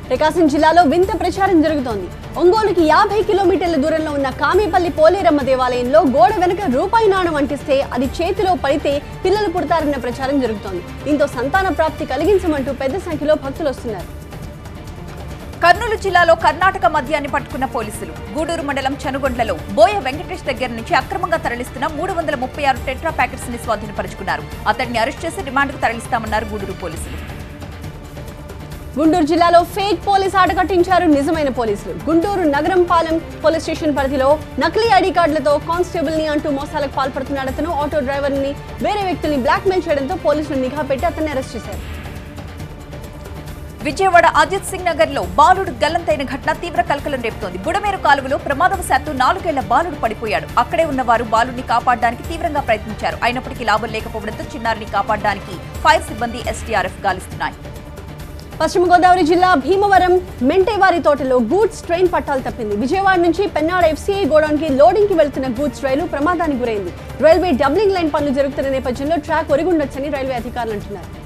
ప్రకాశం జిల్లాలో వింత ప్రచారం జరుగుతోంది ఒంగోలుకి యాభై కిలోమీటర్ల దూరంలో ఉన్న కామేపల్లి పోలేరమ్మ దేవాలయంలో గోడ వెనుక రూపాయి నాణం అంటిస్తే అది చేతిలో పడితే పిల్లలు పుడతారన్న ప్రచారం జరుగుతోంది దీంతో సంతాన ప్రాప్తి కలిగించమంటూ పెద్ద సంఖ్యలో భక్తులు వస్తున్నారు కర్నూలు జిల్లాలో కర్ణాటక మద్యాన్ని పట్టుకున్న పోలీసులు గూడూరు మండలం చనుగొండ్లలో బోయ వెంకటేష్ దగ్గర నుంచి అక్రమంగా తరలిస్తున్న మూడు వందల ముప్పై ఆరు టెట్రా ప్యాకెట్స్ ని స్వాధీనపరుచుకున్నారు అతడిని అరెస్ట్ చేసి రిమాండ్కు తరలిస్తామన్నారు గూడూరు పోలీసులు గుంటూరు జిల్లాలో ఫేక్ పోలీస్ ఆట కట్టించారు నిజమైన పోలీసులు గుంటూరు నగరం పాలెం పోలీస్ స్టేషన్ పరిధిలో నకిలీ ఐడి కార్డులతో కానిస్టేబుల్ ని అంటూ మోసాలకు పాల్పడుతున్నాడు అతను ఆటో డ్రైవర్ ని వేరే వ్యక్తుల్ని బ్లాక్మెయిల్ చేయడంతో పోలీసులు నిఘా పెట్టి అతన్ని అరెస్ట్ చేశారు విజయవాడ అజిత్ సింగ్ నగర్ లో బాలుడు గల్లంతైన ఘటన తీవ్ర కలకలం రేపుతోంది బుడమేరు కాలువలో ప్రమాదవశాత్తు నాలుగేళ్ల బాలుడు పడిపోయాడు అక్కడే ఉన్నవారు బాలుడిని కాపాడడానికి తీవ్రంగా ప్రయత్నించారు అయినప్పటికీ లాభం లేకపోవడంతో చిన్నారిని కాపాడడానికి ఫైర్ సిబ్బంది ఎస్టీఆర్ఎఫ్ గాలిస్తున్నాయి పశ్చిమ గోదావరి జిల్లా భీమవరం మెంటేవారి తోటలో గూడ్స్ ట్రైన్ పట్టాలు తప్పింది విజయవాడ నుంచి పెన్నాడ ఎఫ్సీఐ గోడౌన్ కి లోడింగ్ కి వెళ్తున్న గూడ్స్ రైలు ప్రమాదానికి గురైంది రైల్వే డబ్లింగ్ లైన్ పనులు జరుగుతున్న నేపథ్యంలో ట్రాక్ ఒరిగుండొచ్చని రైల్వే అధికారులు అంటున్నారు